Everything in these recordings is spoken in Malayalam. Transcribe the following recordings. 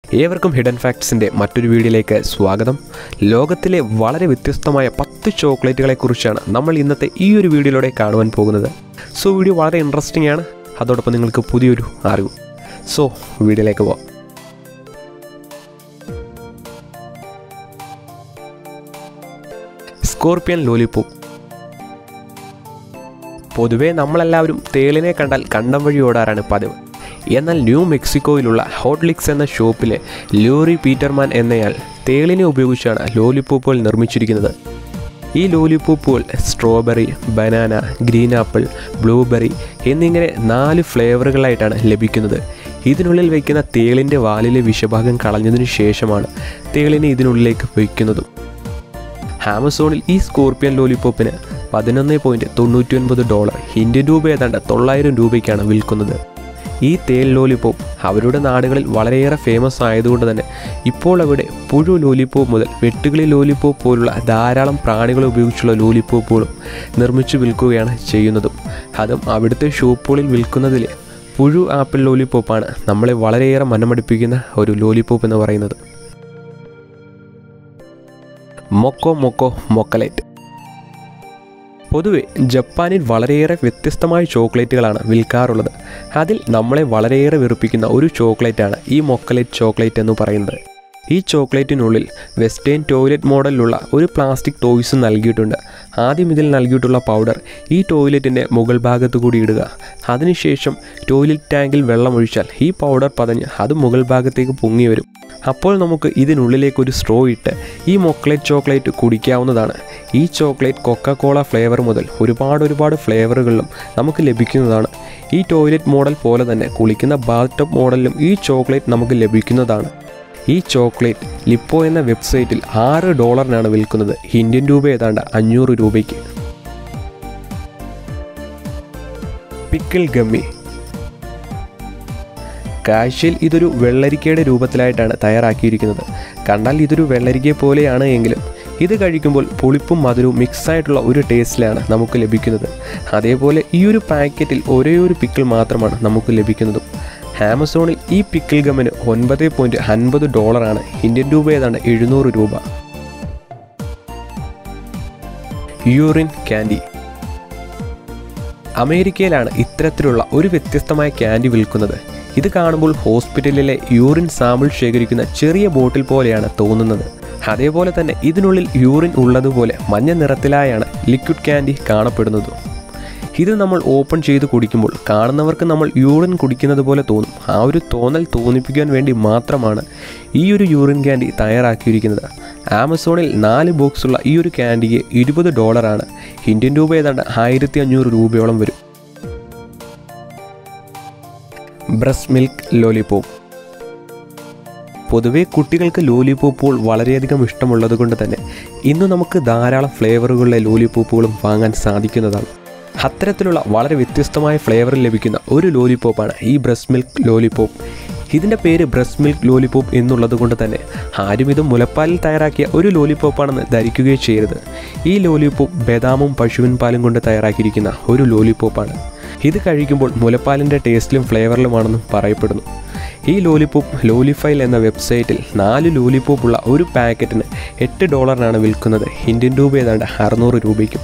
ഏവർക്കും ഹിഡൻ ഫാക്ട്സിൻ്റെ മറ്റൊരു വീഡിയോയിലേക്ക് സ്വാഗതം ലോകത്തിലെ വളരെ വ്യത്യസ്തമായ പത്ത് ചോക്ലേറ്റുകളെക്കുറിച്ചാണ് നമ്മൾ ഇന്നത്തെ ഈ ഒരു വീഡിയോയിലൂടെ കാണുവാൻ പോകുന്നത് സോ വീഡിയോ വളരെ ഇൻട്രസ്റ്റിംഗ് ആണ് അതോടൊപ്പം നിങ്ങൾക്ക് പുതിയൊരു അറിവ് സോ വീഡിയോയിലേക്ക് പോവാം സ്കോർപ്പിയൻ ലോലിപോപ്പ് പൊതുവേ നമ്മളെല്ലാവരും തേളിനെ കണ്ടാൽ കണ്ടം വഴി ഓടാറാണ് പതിവ് എന്നാൽ ന്യൂ മെക്സിക്കോയിലുള്ള ഹോട്ട്ലിക്സ് എന്ന ഷോപ്പിലെ ലൂറി പീറ്റർമാൻ എന്നയാൾ തേളിനെ ഉപയോഗിച്ചാണ് ലോലിപോപ്പുകൾ നിർമ്മിച്ചിരിക്കുന്നത് ഈ ലോലിപോപ്പുകൾ strawberry banana green apple blueberry എന്നിങ്ങനെ നാല് ഫ്ലേവറുകളായിട്ടാണ് ലഭിക്കുന്നത് ഇതിനുള്ളിൽ വയ്ക്കുന്ന തേളിൻ്റെ വാലിലെ വിഷഭാഗം കളഞ്ഞതിനു ശേഷമാണ് തേളിനെ ഇതിനുള്ളിലേക്ക് വയ്ക്കുന്നതും ആമസോണിൽ ഈ സ്കോർപ്പിയൻ ലോലിപോപ്പിന് പതിനൊന്ന് പോയിൻറ്റ് തൊണ്ണൂറ്റി ഒൻപത് ഡോളർ ഇന്ത്യൻ രൂപ ഏതാണ്ട് തൊള്ളായിരം രൂപയ്ക്കാണ് വിൽക്കുന്നത് ഈ തേൽ ലോലിപോപ്പ് അവരുടെ നാടുകളിൽ വളരെയേറെ ഫേമസ് ആയതുകൊണ്ട് തന്നെ ഇപ്പോൾ അവിടെ പുഴു ലോലിപോപ്പ് മുതൽ വെട്ടുകിളി ലോലിപോപ്പ് പോലുള്ള ധാരാളം പ്രാണികളെ ഉപയോഗിച്ചുള്ള ലോലിപോപ്പുകളും നിർമ്മിച്ചു വിൽക്കുകയാണ് ചെയ്യുന്നതും അതും അവിടുത്തെ ഷോപ്പുകളിൽ വിൽക്കുന്നതിൽ പുഴു ആപ്പിൾ ലോലിപോപ്പാണ് നമ്മളെ വളരെയേറെ മനമടിപ്പിക്കുന്ന ഒരു ലോലിപോപ്പ് എന്ന് പറയുന്നത് മൊക്കോ മൊക്കോ മൊക്കലേറ്റ് പൊതുവെ ജപ്പാനിൽ വളരെയേറെ വ്യത്യസ്തമായ ചോക്ലേറ്റുകളാണ് വിൽക്കാറുള്ളത് അതിൽ നമ്മളെ വളരെയേറെ വെറുപ്പിക്കുന്ന ഒരു ചോക്ലേറ്റാണ് ഈ മൊക്കലേറ്റ് ചോക്ലേറ്റ് എന്ന് പറയുന്നത് ഈ ചോക്ലേറ്റിനുള്ളിൽ വെസ്റ്റേൺ ടോയ്ലറ്റ് മോഡലിലുള്ള ഒരു പ്ലാസ്റ്റിക് ടോയ്സ് നൽകിയിട്ടുണ്ട് ആദ്യം ഇതിൽ നൽകിയിട്ടുള്ള പൗഡർ ഈ ടോയ്ലറ്റിൻ്റെ മുകൾ ഭാഗത്ത് കൂടി ഇടുക അതിനുശേഷം ടോയ്ലറ്റ് ടാങ്കിൽ വെള്ളമൊഴിച്ചാൽ ഈ പൗഡർ പതഞ്ഞ് അത് മുകൾ ഭാഗത്തേക്ക് പൊങ്ങി വരും അപ്പോൾ നമുക്ക് ഇതിനുള്ളിലേക്ക് ഒരു സ്ട്രോ ഇട്ട് ഈ മൊക്ലേറ്റ് ചോക്ലേറ്റ് കുടിക്കാവുന്നതാണ് ഈ ചോക്ലേറ്റ് കൊക്കക്കോള ഫ്ലേവർ മുതൽ ഒരുപാട് ഒരുപാട് ഫ്ലേവറുകളിലും നമുക്ക് ലഭിക്കുന്നതാണ് ഈ ടോയ്ലറ്റ് മോഡൽ പോലെ തന്നെ കുളിക്കുന്ന ബാത്ത് ടബ് മോഡലിലും ഈ ചോക്ലേറ്റ് നമുക്ക് ലഭിക്കുന്നതാണ് ഈ ചോക്ലേറ്റ് ലിപ്പോ എന്ന വെബ്സൈറ്റിൽ ആറ് ഡോളറിനാണ് വിൽക്കുന്നത് ഇന്ത്യൻ രൂപ ഏതാണ്ട് അഞ്ഞൂറ് രൂപയ്ക്ക് പിക്കിൾ ഗമ്മി കാഴ്ചയിൽ ഇതൊരു വെള്ളരിക്കയുടെ രൂപത്തിലായിട്ടാണ് തയ്യാറാക്കിയിരിക്കുന്നത് കണ്ടാൽ ഇതൊരു വെള്ളരിക്കയെ പോലെയാണ് എങ്കിലും ഇത് കഴിക്കുമ്പോൾ പുളിപ്പും മധുരവും മിക്സ് ആയിട്ടുള്ള ഒരു ടേസ്റ്റിലാണ് നമുക്ക് ലഭിക്കുന്നത് അതേപോലെ ഈ ഒരു പാക്കറ്റിൽ ഒരേ ഒരു പിക്കിൾ മാത്രമാണ് നമുക്ക് ലഭിക്കുന്നതും ആമസോണിൽ ഈ പിക്കിൾ ഗമ്മിന് ഒൻപത് പോയിൻറ്റ് അൻപത് ഡോളറാണ് ഇന്ത്യൻ രൂപ ഏതാണ്ട് എഴുന്നൂറ് രൂപ യൂറിൻ ക്യാൻഡി അമേരിക്കയിലാണ് ഇത്തരത്തിലുള്ള ഒരു വ്യത്യസ്തമായ ക്യാൻഡി വിൽക്കുന്നത് ഇത് കാണുമ്പോൾ ഹോസ്പിറ്റലിലെ യൂറിൻ സാമ്പിൾ ശേഖരിക്കുന്ന ചെറിയ ബോട്ടിൽ പോലെയാണ് തോന്നുന്നത് അതേപോലെ തന്നെ ഇതിനുള്ളിൽ യൂറിൻ ഉള്ളതുപോലെ മഞ്ഞ നിറത്തിലായാണ് ലിക്വിഡ് ക്യാൻഡി കാണപ്പെടുന്നത് ഇത് നമ്മൾ ഓപ്പൺ ചെയ്ത് കുടിക്കുമ്പോൾ കാണുന്നവർക്ക് നമ്മൾ യൂറിൻ കുടിക്കുന്നത് പോലെ തോന്നും ആ ഒരു തോന്നൽ തോന്നിപ്പിക്കാൻ വേണ്ടി മാത്രമാണ് ഈ ഒരു യൂറിൻ ക്യാൻഡി തയ്യാറാക്കിയിരിക്കുന്നത് ആമസോണിൽ നാല് ബോക്സുള്ള ഈ ഒരു ക്യാൻഡിക്ക് ഇരുപത് ഡോളറാണ് ഇന്ത്യൻ രൂപ ഏതാണ്ട് ആയിരത്തി അഞ്ഞൂറ് രൂപയോളം വരും ബ്രസ്റ്റ് മിൽക്ക് ലോലിപോപ്പ് പൊതുവേ കുട്ടികൾക്ക് ലോലിപോപ്പുകൾ വളരെയധികം ഇഷ്ടമുള്ളത് കൊണ്ട് തന്നെ ഇന്ന് നമുക്ക് ധാരാളം ഫ്ലേവറുകളിലെ ലോലിപോപ്പുകളും വാങ്ങാൻ സാധിക്കുന്നതാണ് അത്തരത്തിലുള്ള വളരെ വ്യത്യസ്തമായ ഫ്ലേവറിൽ ലഭിക്കുന്ന ഒരു ലോലിപോപ്പാണ് ഈ ബ്രസ്റ്റ് മിൽക്ക് ലോലിപോപ്പ് ഇതിൻ്റെ പേര് ബ്രസ്റ്റ് മിൽക്ക് ലോലിപോപ്പ് എന്നുള്ളത് കൊണ്ട് തന്നെ ആരും ഇത് മുലപ്പാലിൽ തയ്യാറാക്കിയ ഒരു ലോലിപോപ്പാണെന്ന് ധരിക്കുകയോ ചെയ്യരുത് ഈ ലോലിപോപ്പ് ബദാമും പശുവിൻ പാലും കൊണ്ട് തയ്യാറാക്കിയിരിക്കുന്ന ഒരു ലോലിപോപ്പാണ് ഇത് കഴിക്കുമ്പോൾ മുലപ്പാലിൻ്റെ ടേസ്റ്റിലും ഫ്ലേവറിലുമാണെന്നും പറയപ്പെടുന്നു ഈ ലോലിപോപ്പ് ലോലിഫൈൽ എന്ന വെബ്സൈറ്റിൽ നാല് ലോലിപോപ്പ് ഉള്ള ഒരു പാക്കറ്റിന് എട്ട് ഡോളറിനാണ് വിൽക്കുന്നത് ഇന്ത്യൻ രൂപ ഏതാണ്ട് അറുന്നൂറ് രൂപയ്ക്കും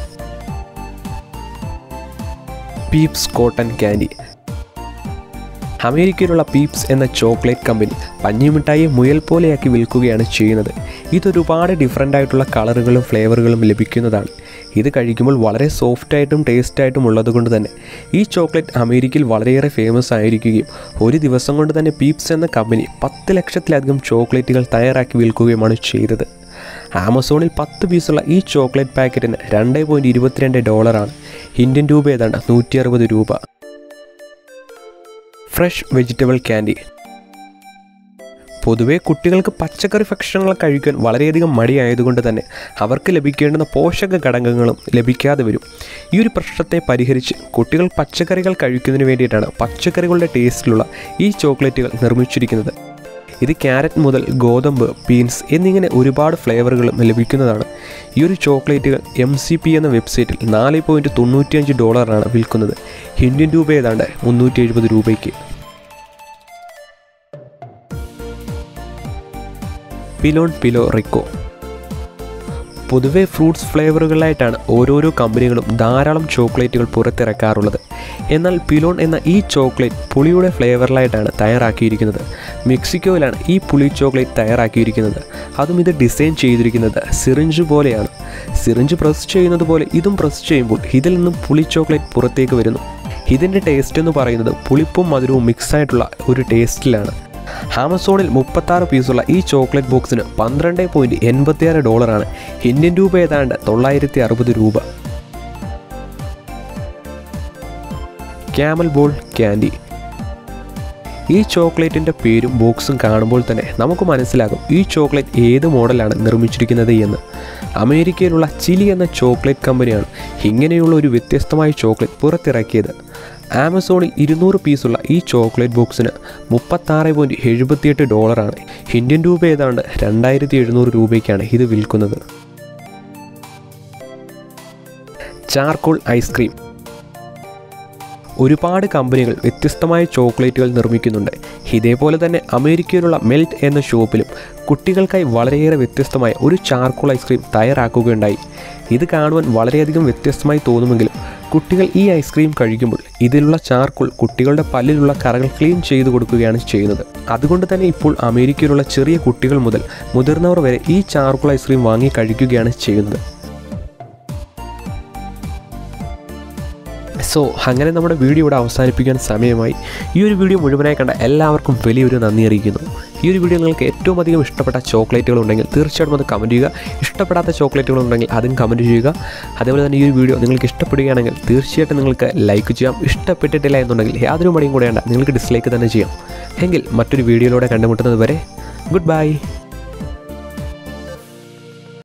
പീപ്സ് കോട്ടൺ ക്യാൻഡി അമേരിക്കയിലുള്ള പീപ്സ് എന്ന ചോക്ലേറ്റ് കമ്പനി പഞ്ഞിമിഠായി മുയൽ പോലെയാക്കി വിൽക്കുകയാണ് ചെയ്യുന്നത് ഇതൊരുപാട് ഡിഫറെൻ്റ് ആയിട്ടുള്ള കളറുകളും ഫ്ലേവറുകളും ലഭിക്കുന്നതാണ് ഇത് കഴിക്കുമ്പോൾ വളരെ സോഫ്റ്റായിട്ടും ടേസ്റ്റായിട്ടും ഉള്ളതുകൊണ്ട് തന്നെ ഈ ചോക്ലേറ്റ് അമേരിക്കയിൽ വളരെയേറെ ഫേമസ് ആയിരിക്കുകയും ഒരു ദിവസം കൊണ്ട് തന്നെ പീപ്സ് എന്ന കമ്പനി പത്ത് ലക്ഷത്തിലധികം ചോക്ലേറ്റുകൾ തയ്യാറാക്കി വിൽക്കുകയുമാണ് ചെയ്തത് ആമസോണിൽ പത്ത് പീസുള്ള ഈ ചോക്ലേറ്റ് പാക്കറ്റിന് രണ്ട് പോയിൻറ്റ് ഇരുപത്തിരണ്ട് ഡോളറാണ് ഇന്ത്യൻ രൂപ ഏതാണ്ട് നൂറ്റി അറുപത് രൂപ ഫ്രഷ് വെജിറ്റബിൾ ക്യാൻഡി പൊതുവേ കുട്ടികൾക്ക് പച്ചക്കറി ഭക്ഷണങ്ങൾ കഴിക്കാൻ വളരെയധികം മടിയായതുകൊണ്ട് തന്നെ അവർക്ക് ലഭിക്കേണ്ടുന്ന പോഷക ഘടകങ്ങളും ലഭിക്കാതെ വരും ഈ ഒരു പ്രശ്നത്തെ പരിഹരിച്ച് കുട്ടികൾ പച്ചക്കറികൾ കഴിക്കുന്നതിന് വേണ്ടിയിട്ടാണ് പച്ചക്കറികളുടെ ടേസ്റ്റിലുള്ള ഈ ചോക്ലേറ്റുകൾ നിർമ്മിച്ചിരിക്കുന്നത് ഇത് ക്യാരറ്റ് മുതൽ ഗോതമ്പ് ബീൻസ് എന്നിങ്ങനെ ഒരുപാട് ഫ്ലേവറുകളും ലഭിക്കുന്നതാണ് ഈ ഒരു ചോക്ലേറ്റുകൾ എം സി പി എന്ന വെബ്സൈറ്റിൽ നാല് പോയിൻറ്റ് തൊണ്ണൂറ്റിയഞ്ച് ഡോളറാണ് വിൽക്കുന്നത് ഇന്ത്യൻ രൂപ ഏതാണ്ട് മുന്നൂറ്റി എഴുപത് രൂപയ്ക്ക് പിലോൺ പിലോ റിക്കോ പൊതുവെ ഫ്രൂട്ട്സ് ഫ്ലേവറുകളായിട്ടാണ് ഓരോരോ കമ്പനികളും ധാരാളം ചോക്ലേറ്റുകൾ പുറത്തിറക്കാറുള്ളത് എന്നാൽ പിലോൺ എന്ന ഈ ചോക്ലേറ്റ് പുളിയുടെ ഫ്ലേവറിലായിട്ടാണ് തയ്യാറാക്കിയിരിക്കുന്നത് മെക്സിക്കോയിലാണ് ഈ പുളി ചോക്ലേറ്റ് തയ്യാറാക്കിയിരിക്കുന്നത് അതും ഇത് ഡിസൈൻ ചെയ്തിരിക്കുന്നത് സിറിഞ്ച് പോലെയാണ് സിറിഞ്ച് പ്രസ് ചെയ്യുന്നത് പോലെ ഇതും പ്രസ് ചെയ്യുമ്പോൾ ഇതിൽ നിന്നും പുളി ചോക്ലേറ്റ് പുറത്തേക്ക് വരുന്നു ഇതിൻ്റെ ടേസ്റ്റ് എന്ന് പറയുന്നത് പുളിപ്പും മധുരവും മിക്സ് ആയിട്ടുള്ള ഒരു ടേസ്റ്റിലാണ് ആമസോണിൽ മുപ്പത്താറ് പീസുള്ള ഈ ചോക്ലേറ്റ് ബോക്സിന് പന്ത്രണ്ട് പോയിൻറ്റ് എൺപത്തിയാറ് ഡോളറാണ് ഇന്ത്യൻ രൂപ ഏതാണ്ട് തൊള്ളായിരത്തി അറുപത് രൂപ ക്യാമൽ ബോൾ ക്യാൻഡി ഈ ചോക്ലേറ്റിൻ്റെ പേരും ബോക്സും കാണുമ്പോൾ തന്നെ നമുക്ക് മനസ്സിലാകും ഈ ചോക്ലേറ്റ് ഏത് മോഡലാണ് നിർമ്മിച്ചിരിക്കുന്നത് എന്ന് അമേരിക്കയിലുള്ള ചിലി എന്ന ചോക്ലേറ്റ് കമ്പനിയാണ് ഇങ്ങനെയുള്ള ഒരു വ്യത്യസ്തമായ ചോക്ലേറ്റ് പുറത്തിറക്കിയത് ആമസോണിൽ ഇരുന്നൂറ് പീസുള്ള ഈ ചോക്ലേറ്റ് ബോക്സിന് മുപ്പത്താറ് പോയിൻറ്റ് എഴുപത്തിയെട്ട് ഡോളറാണ് ഇന്ത്യൻ രൂപ ഏതാണ്ട് രണ്ടായിരത്തി എഴുന്നൂറ് രൂപയ്ക്കാണ് ഇത് വിൽക്കുന്നത് ചാർക്കോൾ ഐസ്ക്രീം ഒരുപാട് കമ്പനികൾ വ്യത്യസ്തമായ ചോക്ലേറ്റുകൾ നിർമ്മിക്കുന്നുണ്ട് ഇതേപോലെ തന്നെ അമേരിക്കയിലുള്ള മെൽറ്റ് എന്ന ഷോപ്പിലും കുട്ടികൾക്കായി വളരെയേറെ വ്യത്യസ്തമായ ഒരു ചാർക്കോൾ ഐസ്ക്രീം തയ്യാറാക്കുകയുണ്ടായി ഇത് കാണുവാൻ വളരെയധികം വ്യത്യസ്തമായി തോന്നുമെങ്കിലും കുട്ടികൾ ഈ ഐസ്ക്രീം കഴിക്കുമ്പോൾ ഇതിലുള്ള ചാർക്കോൾ കുട്ടികളുടെ പല്ലിലുള്ള കറകൾ ക്ലീൻ ചെയ്തു കൊടുക്കുകയാണ് ചെയ്യുന്നത് അതുകൊണ്ട് തന്നെ ഇപ്പോൾ അമേരിക്കയിലുള്ള ചെറിയ കുട്ടികൾ മുതൽ മുതിർന്നവർ വരെ ഈ ചാർക്കോൾ ഐസ്ക്രീം വാങ്ങി കഴിക്കുകയാണ് ചെയ്യുന്നത് സോ അങ്ങനെ നമ്മുടെ വീഡിയോ ഇവിടെ അവസാനിപ്പിക്കാൻ സമയമായി ഈ ഒരു വീഡിയോ മുഴുവനായി കണ്ട എല്ലാവർക്കും വലിയൊരു നന്ദി അറിയിക്കുന്നു ഈ ഒരു വീഡിയോ നിങ്ങൾക്ക് ഏറ്റവും അധികം ഇഷ്ടപ്പെട്ട ചോക്ലേറ്റുകൾ ഉണ്ടെങ്കിൽ തീർച്ചയായിട്ടും അത് കമൻറ്റ് ചെയ്യുക ഇഷ്ടപ്പെടാത്ത ചോക്ലേറ്റുകൾ ഉണ്ടെങ്കിൽ അതും കമൻറ്റ് ചെയ്യുക അതേപോലെ തന്നെ ഈ ഒരു വീഡിയോ നിങ്ങൾക്ക് ഇഷ്ടപ്പെടുകയാണെങ്കിൽ തീർച്ചയായിട്ടും നിങ്ങൾക്ക് ലൈക്ക് ചെയ്യാം ഇഷ്ടപ്പെട്ടിട്ടില്ല എന്നുണ്ടെങ്കിൽ യാതൊരു മടിയും കൂടെ വേണ്ട നിങ്ങൾക്ക് ഡിസ്ലൈക്ക് തന്നെ ചെയ്യാം എങ്കിൽ മറ്റൊരു വീഡിയോയിലൂടെ കണ്ടുമുട്ടുന്നത് വരെ ഗുഡ് ബൈ